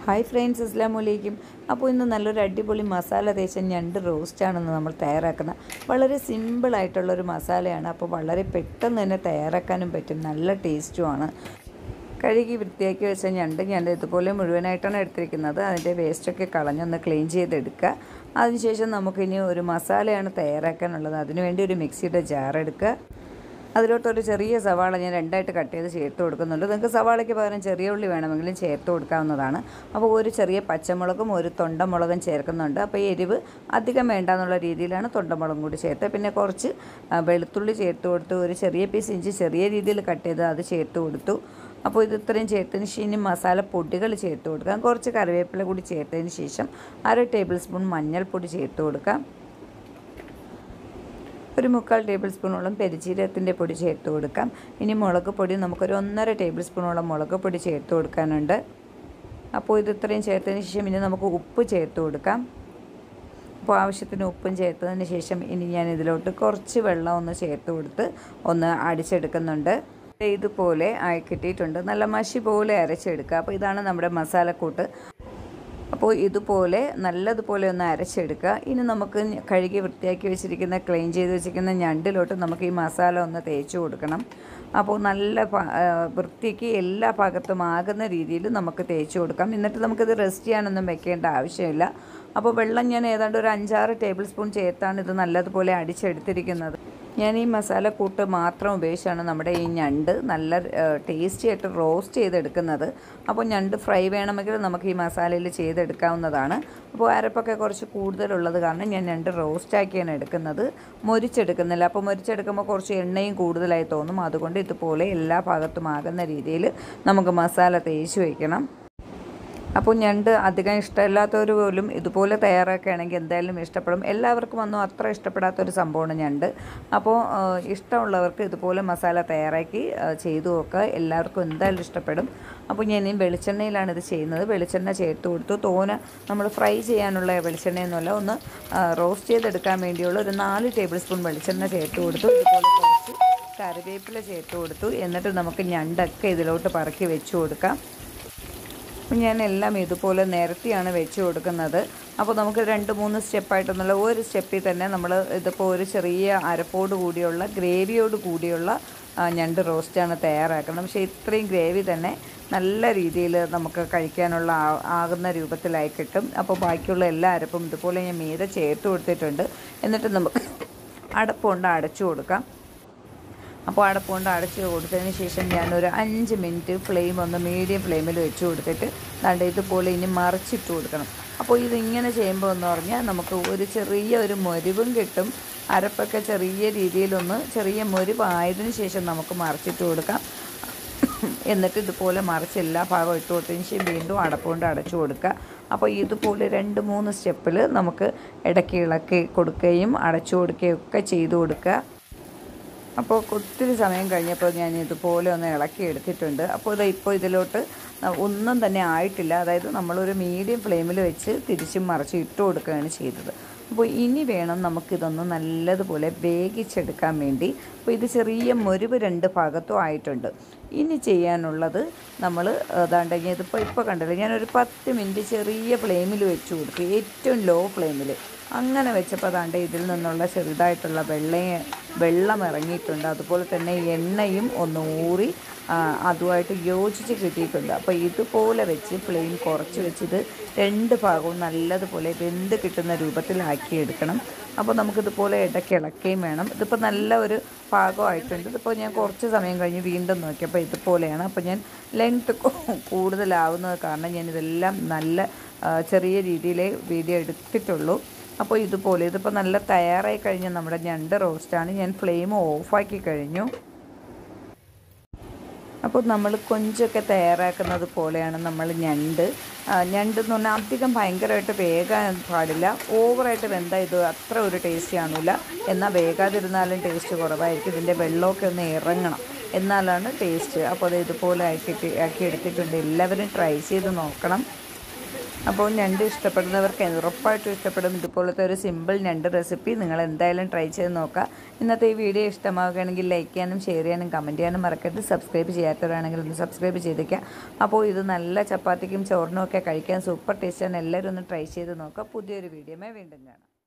hi friends അസ്ലാം വലൈക്കും അപ്പോൾ ഇന്ന് നല്ലൊരു അടിപൊളി മസാല തേച്ച ഞണ്ട് റോസ്റ്റാണെന്ന് നമ്മൾ തയ്യാറാക്കുന്നത് വളരെ സിമ്പിളായിട്ടുള്ളൊരു മസാലയാണ് അപ്പോൾ വളരെ പെട്ടെന്ന് തന്നെ തയ്യാറാക്കാനും പറ്റും നല്ല ടേസ്റ്റുമാണ് കഴുകി വൃത്തിയാക്കി വെച്ച ഞണ്ട് ഞാൻ ഇതുപോലെ മുഴുവനായിട്ടാണ് എടുത്തിരിക്കുന്നത് അതിൻ്റെ വേസ്റ്റൊക്കെ കളഞ്ഞൊന്ന് ക്ലീൻ ചെയ്തെടുക്കുക അതിനുശേഷം നമുക്കിനി ഒരു മസാലയാണ് തയ്യാറാക്കാനുള്ളത് അതിനുവേണ്ടി ഒരു മിക്സിയുടെ ജാർ എടുക്കുക അതിലോട്ടൊരു ചെറിയ സവാള ഞാൻ രണ്ടായിട്ട് കട്ട് ചെയ്ത് ചേർത്ത് കൊടുക്കുന്നുണ്ട് നിങ്ങൾക്ക് സവാളയ്ക്ക് പകരം ചെറിയ ഉള്ളി വേണമെങ്കിലും ചേർത്ത് കൊടുക്കാവുന്നതാണ് അപ്പോൾ ഒരു ചെറിയ പച്ചമുളകും ഒരു തൊണ്ടമുളകും ചേർക്കുന്നുണ്ട് അപ്പോൾ എരിവ് അധികം വേണ്ട എന്നുള്ള രീതിയിലാണ് തൊണ്ടമുളകും കൂടി ചേർത്ത് പിന്നെ കുറച്ച് ആ, വെളുത്തുള്ളി ചേർത്ത് കൊടുത്തു ഒരു ചെറിയ പീസ് ഇഞ്ചി ചെറിയ രീതിയിൽ കട്ട് ചെയ്ത് അത് ചേർത്ത് കൊടുത്തു അപ്പോൾ ഇത് ഇത്രയും ചേർത്തതിന് ശേഷം ഇനി മസാല പൊടികൾ ചേർത്ത് കൊടുക്കാം കുറച്ച് കറിവേപ്പില കൂടി ചേർത്തതിന് ശേഷം അര ടേബിൾ സ്പൂൺ മഞ്ഞൾപ്പൊടി ചേർത്ത് കൊടുക്കാം ഒരു മുക്കാൽ ടേബിൾ സ്പൂണോളം പെരിച്ചീരകത്തിൻ്റെ പൊടി ചേർത്ത് കൊടുക്കാം ഇനി മുളക് പൊടി നമുക്കൊരു ഒന്നര ടേബിൾ സ്പൂണോളം മുളക് പൊടി ചേർത്ത് കൊടുക്കാനുണ്ട് അപ്പോൾ ഇത് ഇത്രയും ചേർത്തതിന് ശേഷം ഇനി നമുക്ക് ഉപ്പ് ചേർത്ത് കൊടുക്കാം അപ്പോൾ ആവശ്യത്തിന് ഉപ്പും ചേർത്തതിന് ശേഷം ഇനി ഞാൻ ഇതിലോട്ട് കുറച്ച് വെള്ളം ഒന്ന് ചേർത്ത് കൊടുത്ത് ഒന്ന് അടിച്ചെടുക്കുന്നുണ്ട് ഇതുപോലെ ആയി കിട്ടിയിട്ടുണ്ട് നല്ല മഷി പോലെ അരച്ചെടുക്കുക അപ്പോൾ ഇതാണ് നമ്മുടെ മസാലക്കൂട്ട് അപ്പോൾ ഇതുപോലെ നല്ലതുപോലെ ഒന്ന് അരച്ചെടുക്കുക ഇനി നമുക്ക് ഞ- കഴുകി വൃത്തിയാക്കി വെച്ചിരിക്കുന്ന ക്ലീൻ ചെയ്ത് വെച്ചിരിക്കുന്ന ഞണ്ടിലോട്ട് നമുക്ക് ഈ മസാല ഒന്ന് തേച്ച് കൊടുക്കണം അപ്പോൾ നല്ല പ- ആ, വൃത്തിക്ക് എല്ലാ ഭാഗത്തും ആകുന്ന രീതിയിൽ നമുക്ക് തേച്ച് കൊടുക്കാം എന്നിട്ട് നമുക്കിത് റെസ്റ്റ് ചെയ്യാനൊന്നും വെക്കേണ്ട ആവശ്യമില്ല അപ്പോൾ വെള്ളം ഞാൻ ഏതാണ്ട് ഒരു അഞ്ചാറ് ടേബിൾ സ്പൂൺ ചേർത്താണ് ഇത് നല്ലതുപോലെ അടിച്ചെടുത്തിരിക്കുന്നത് ഞാൻ ഈ മസാലക്കൂട്ട് മാത്രം ഉപയോഗിച്ചാണ് നമ്മുടെ ഈ ഞണ്ട് നല്ല ടേസ്റ്റി ആയിട്ട് റോസ്റ്റ് ചെയ്തെടുക്കുന്നത് അപ്പോൾ ഞണ്ട് ഫ്രൈ വേണമെങ്കിൽ നമുക്ക് ഈ മസാലയിൽ ചെയ്തെടുക്കാവുന്നതാണ് അപ്പോൾ അരപ്പൊക്കെ കുറച്ച് കൂടുതലുള്ളത് കാരണം ഞാൻ ഞണ്ട് റോസ്റ്റാക്കിയാണ് എടുക്കുന്നത് മൊരിച്ചെടുക്കുന്നില്ല അപ്പോൾ മൊരിച്ചെടുക്കുമ്പോൾ കുറച്ച് എണ്ണയും കൂടുതലായി തോന്നും അതുകൊണ്ട് ഇതുപോലെ എല്ലാ ഭാഗത്തും ആകുന്ന രീതിയിൽ നമുക്ക് മസാല തേച്ച് വയ്ക്കണം അപ്പോൾ ഞണ്ട് അധികം ഇഷ്ടമില്ലാത്തവർ പോലും ഇതുപോലെ തയ്യാറാക്കുകയാണെങ്കിൽ എന്തായാലും ഇഷ്ടപ്പെടും എല്ലാവർക്കും ഒന്നും അത്ര ഇഷ്ടപ്പെടാത്തൊരു സംഭവമാണ് ഞണ്ട് അപ്പോൾ ആ, ഇഷ്ടമുള്ളവർക്ക് ഇതുപോലെ മസാല തയ്യാറാക്കി ആ, ചെയ്തു നോക്കുക എല്ലാവർക്കും എന്തായാലും ഇഷ്ടപ്പെടും അപ്പോൾ ഞാൻ ഈ വെളിച്ചെണ്ണയിലാണ് ഇത് ചെയ്യുന്നത് വെളിച്ചെണ്ണ ചേർത്ത് കൊടുത്തു തോന നമ്മൾ ഫ്രൈ ചെയ്യാനുള്ള വെളിച്ചെണ്ണയൊന്നുമല്ല ഒന്ന് റോസ്റ്റ് ചെയ്തെടുക്കാൻ വേണ്ടിയുള്ള ഒരു നാല് ടേബിൾ സ്പൂൺ വെളിച്ചെണ്ണ ചേർത്ത് കൊടുത്തു ഇതുപോലെ കുറച്ച് കറിവേപ്പില ചേർത്ത് കൊടുത്തു എന്നിട്ട് നമുക്ക് ഞണ്ടൊക്കെ ഇതിലോട്ട് പറക്കി വെച്ച് കൊടുക്കാം അപ്പം ഞാൻ എല്ലാം ഇതുപോലെ നിരത്തിയാണ് വെച്ച് കൊടുക്കുന്നത് അപ്പോൾ നമുക്ക് രണ്ട് മൂന്ന് സ്റ്റെപ്പായിട്ടൊന്നുള്ള ഒരു സ്റ്റെപ്പിൽ തന്നെ നമ്മൾ ഇതിപ്പോൾ ഒരു ചെറിയ അരപ്പോട് കൂടിയുള്ള ഗ്രേവിയോട് കൂടിയുള്ള ആ, ഞണ്ട് റോസ്റ്റാണ് തയ്യാറാക്കുന്നത് പക്ഷേ ഇത്രയും ഗ്രേവി തന്നെ നല്ല രീതിയിൽ നമുക്ക് കഴിക്കാനുള്ള ആ- ആകുന്ന രൂപത്തിലായി കിട്ടും അപ്പോൾ ബാക്കിയുള്ള എല്ലാ അരപ്പും ഇതുപോലെ ഞാൻ മീതെ ചേർത്ത് കൊടുത്തിട്ടുണ്ട് എന്നിട്ട് നമുക്ക് അടപ്പുകൊണ്ട് അടച്ചു കൊടുക്കാം അപ്പോൾ അടപ്പുകൊണ്ട് അടച്ച് കൊടുത്തതിന് ശേഷം ഞാനൊരു അഞ്ച് മിനിറ്റ് ഫ്ലെയിം ഒന്ന് മീഡിയം ഫ്ലെയിമിൽ വെച്ച് കൊടുത്തിട്ട് ദാണ്ട് ഇതുപോലെ ഇനി മറിച്ചിട്ട് കൊടുക്കണം അപ്പോൾ ഇതിങ്ങനെ ചെയ്യുമ്പോൾ എന്ന് പറഞ്ഞാൽ നമുക്ക് ഒരു ചെറിയ ഒരു മൊരിവും കിട്ടും അരപ്പൊക്കെ ചെറിയ രീതിയിലൊന്ന് ചെറിയ മൊരിവായതിനു ശേഷം നമുക്ക് മറിച്ചിട്ട് കൊടുക്കാം എന്നിട്ട് ഇതുപോലെ മറിച്ച് എല്ലാ ഭാഗവും ഇട്ട് കൊടുത്തതിന് ശേഷം വീണ്ടും അടപ്പുകൊണ്ട് അടച്ചു കൊടുക്കുക അപ്പോൾ ഇതുപോലെ രണ്ട് മൂന്ന് സ്റ്റെപ്പിൽ നമുക്ക് ഇടയ്ക്ക് ഇളക്കി കൊടുക്കുകയും അടച്ചു കൊടുക്കുകയും ഒക്കെ ചെയ്തു കൊടുക്കുക അപ്പോൾ ഒത്തിരി സമയം കഴിഞ്ഞപ്പോൾ ഞാൻ ഇതുപോലെ ഒന്ന് ഇളക്കി എടുത്തിട്ടുണ്ട് അപ്പോൾ ഇത് ഇപ്പോൾ ഇതിലോട്ട് ഒന്നും തന്നെ ആയിട്ടില്ല അതായത് നമ്മളൊരു മീഡിയം ഫ്ലെയിമിൽ വെച്ച് തിരിച്ചും മറിച്ച് ഇട്ട് കൊടുക്കുകയാണ് ചെയ്തത് അപ്പോൾ ഇനി വേണം നമുക്കിതൊന്ന് നല്ലതുപോലെ വേവിച്ചെടുക്കാൻ വേണ്ടി അപ്പോൾ ഇത് ചെറിയ മുരിവ് രണ്ട് ഭാഗത്തും ആയിട്ടുണ്ട് ഇനി ചെയ്യാനുള്ളത് നമ്മൾ ഏതാണ്ട് ഇതിപ്പോൾ ഇപ്പോൾ കണ്ടില്ല ഞാനൊരു പത്ത് മിനിറ്റ് ചെറിയ ഫ്ലെയിമിൽ വെച്ച് കൊടുത്തു ഏറ്റവും ലോ ഫ്ലെയിമിൽ അങ്ങനെ വെച്ചപ്പോൾ അതാണ്ട് ഇതിൽ നിന്നുള്ള ചെറുതായിട്ടുള്ള വെള്ള വെള്ളം ഇറങ്ങിയിട്ടുണ്ട് അതുപോലെ തന്നെ എണ്ണയും ഒന്ന് ഊറി ആ, അതുമായിട്ട് യോജിച്ച് കിട്ടിയിട്ടുണ്ട് അപ്പോൾ ഇതുപോലെ വെച്ച് ഫ്ലെയിം കുറച്ച് വെച്ചിത് രണ്ട് ഭാഗവും നല്ലതുപോലെ വെന്ത് കിട്ടുന്ന രൂപത്തിലാക്കി എടുക്കണം അപ്പോൾ നമുക്കിതുപോലെ ഇടയ്ക്ക് ഇളക്കുകയും വേണം ഇതിപ്പോൾ നല്ല ഒരു പാകമായിട്ടുണ്ട് ഇതിപ്പോൾ ഞാൻ കുറച്ച് സമയം കഴിഞ്ഞ് വീണ്ടും നോക്കിയപ്പോൾ ഇതുപോലെയാണ് അപ്പോൾ ഞാൻ ലെങ്ത്ത് കൂടുതലാവുന്നത് കാരണം ഞാൻ ഇതെല്ലാം നല്ല ആ, ചെറിയ രീതിയിലേ വീഡിയോ എടുത്തിട്ടുള്ളൂ അപ്പോൾ ഇതുപോലെ ഇതിപ്പോൾ നല്ല തയ്യാറായി കഴിഞ്ഞ നമ്മുടെ ഞണ്ട് റോസ്റ്റാണ് ഞാൻ ഫ്ലെയിം ഓഫാക്കി കഴിഞ്ഞു അപ്പോൾ നമ്മൾ കൊഞ്ചൊക്കെ തയ്യാറാക്കുന്നത് പോലെയാണ് നമ്മൾ ഞണ്ട് ആ, ഞണ്ട് എന്ന് പറഞ്ഞാൽ അധികം ഭയങ്കരമായിട്ട് വേകാൻ പാടില്ല ഓവറായിട്ട് വെന്താൽ ഇത് അത്ര ഒരു ടേസ്റ്റ് കാണില്ല എന്നാൽ വേകാതിരുന്നാലും ടേസ്റ്റ് കുറവായിരിക്കും ഇതിൻ്റെ വെള്ളമൊക്കെ ഒന്ന് ഇറങ്ങണം എന്നാലാണ് ടേസ്റ്റ് അപ്പോൾ അത് ഇതുപോലെ ആക്കി ആക്കി എടുത്തിട്ടുണ്ട് എല്ലാവരും ട്രൈ ചെയ്ത് നോക്കണം അപ്പോൾ ഞണ്ട് ഇഷ്ടപ്പെടുന്നവർക്ക് ഉറപ്പായിട്ടും ഇഷ്ടപ്പെടും ഇതുപോലത്തെ ഒരു സിമ്പിൾ ഞണ്ട് റെസിപ്പി നിങ്ങൾ എന്തായാലും ട്രൈ ചെയ്ത് നോക്കുക ഇന്നത്തെ ഈ വീഡിയോ ഇഷ്ടമാവുകയാണെങ്കിൽ ലൈക്ക് ചെയ്യാനും ഷെയർ ചെയ്യാനും കമൻറ്റ് ചെയ്യാനും മറക്കരുത് സബ്സ്ക്രൈബ് ചെയ്യാത്തവരാണെങ്കിൽ ഒന്ന് സബ്സ്ക്രൈബ് ചെയ്തേക്കുക അപ്പോൾ ഇത് നല്ല ചപ്പാത്തിക്കും ചോറിനും ഒക്കെ കഴിക്കാൻ സൂപ്പർ ടേസ്റ്റാണ് എല്ലാവരും ഒന്ന് ട്രൈ ചെയ്ത് നോക്കുക പുതിയൊരു വീഡിയോമേ വീണ്ടും കാണാം